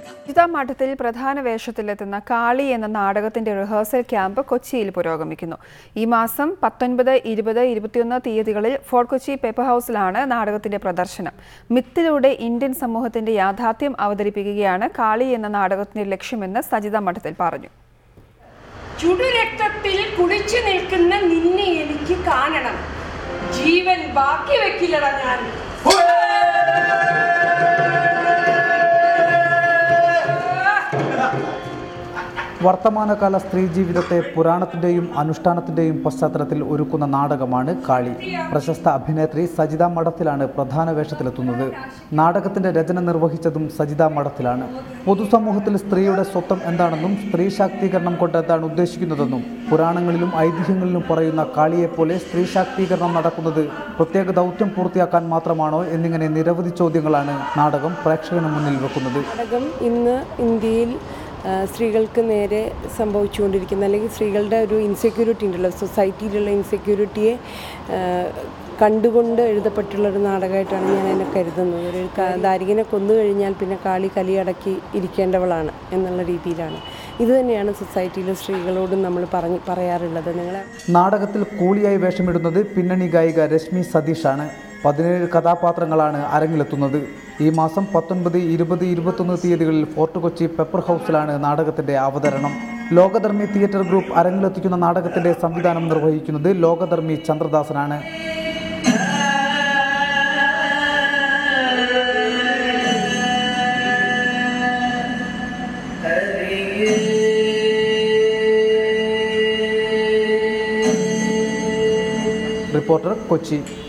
ജിതാ മഠത്തിൽ പ്രധാന വേഷത്തിലെത്തുന്ന കാളി എന്ന നാടകത്തിന്റെ റിഹേഴ്സൽ ക്യാമ്പ് കൊച്ചിയിൽ പുരോഗമിക്കുന്നു ഈ മാസം പത്തൊൻപത് ഇരുപത് ഇരുപത്തിയൊന്ന് തീയതികളിൽ ഫോർട്ട് കൊച്ചി പേപ്പർ ഹൗസിലാണ് നാടകത്തിന്റെ പ്രദർശനം മിത്തിലൂടെ ഇന്ത്യൻ സമൂഹത്തിന്റെ യാഥാർത്ഥ്യം അവതരിപ്പിക്കുകയാണ് കാളി എന്ന നാടകത്തിന്റെ ലക്ഷ്യമെന്ന് സജിത മഠത്തിൽ പറഞ്ഞു ചുടുരക്തത്തിൽ കുളിച്ചു നിൽക്കുന്ന നിന്നെ എനിക്ക് കാണണം ജീവൻ ബാക്കി വെക്കില്ലടാ ഞാൻ വർത്തമാനകാല സ്ത്രീ ജീവിതത്തെ പുരാണത്തിന്റെയും അനുഷ്ഠാനത്തിന്റെയും പശ്ചാത്തലത്തിൽ ഒരുക്കുന്ന നാടകമാണ് കാളി പ്രശസ്ത അഭിനേത്രി സജിത മഠത്തിലാണ് പ്രധാന വേഷത്തിലെത്തുന്നത് നാടകത്തിന്റെ രചന നിർവഹിച്ചതും സജിത മഠത്തിലാണ് പൊതുസമൂഹത്തിൽ സ്ത്രീയുടെ സ്വത്വം എന്താണെന്നും സ്ത്രീ ശാക്തീകരണം കൊണ്ട് എന്താണ് ഉദ്ദേശിക്കുന്നതെന്നും പുരാണങ്ങളിലും ഐതിഹ്യങ്ങളിലും പറയുന്ന കാളിയെപ്പോലെ സ്ത്രീ ശാക്തീകരണം നടക്കുന്നത് പ്രത്യേക ദൗത്യം പൂർത്തിയാക്കാൻ മാത്രമാണോ എന്നിങ്ങനെ നിരവധി ചോദ്യങ്ങളാണ് നാടകം പ്രേക്ഷകന് മുന്നിൽ വെക്കുന്നത് നാടകം ഇന്ന് ഇന്ത്യയിൽ ആ, സ്ത്രീകൾക്ക് നേരെ സംഭവിച്ചുകൊണ്ടിരിക്കുന്ന അല്ലെങ്കിൽ സ്ത്രീകളുടെ ഒരു ഇൻസെക്യൂരിറ്റി ഉണ്ടല്ലോ സൊസൈറ്റിയിലുള്ള ഇൻസെക്യൂരിറ്റിയെ ആ, കണ്ടുകൊണ്ട് എഴുതപ്പെട്ടുള്ള ഒരു നാടകമായിട്ടാണ് ഞാൻ എന്നെ കരുതുന്നത് ഒരു ക- ദാരികനെ കൊന്നു കഴിഞ്ഞാൽ പിന്നെ കാളി കലിയടക്കി ഇരിക്കേണ്ടവളാണ് എന്നുള്ള രീതിയിലാണ് ഇത് തന്നെയാണ് സൊസൈറ്റിയിലെ സ്ത്രീകളോടും നമ്മൾ പറഞ്ഞ് പറയാറുള്ളത് നിങ്ങളെ നാടകത്തിൽ കൂളിയായി വേഷമിടുന്നത് പിന്നണി ഗായിക രശ്മി സതീഷാണ് പതിനേഴ് കഥാപാത്രങ്ങളാണ് അരങ്ങിലെത്തുന്നത് ഈ മാസം പത്തൊൻപത് ഇരുപത് ഇരുപത്തൊന്ന് തീയതികളിൽ ഫോർട്ട് കൊച്ചി പെപ്പർ ഹൗസിലാണ് നാടകത്തിന്റെ അവതരണം ലോകധർമ്മി തിയേറ്റർ ഗ്രൂപ്പ് അരങ്ങിലെത്തിക്കുന്ന നാടകത്തിന്റെ സംവിധാനം നിർവഹിക്കുന്നത് ലോകധർമ്മി ചന്ദ്രദാസനാണ് റിപ്പോർട്ടർ കൊച്ചി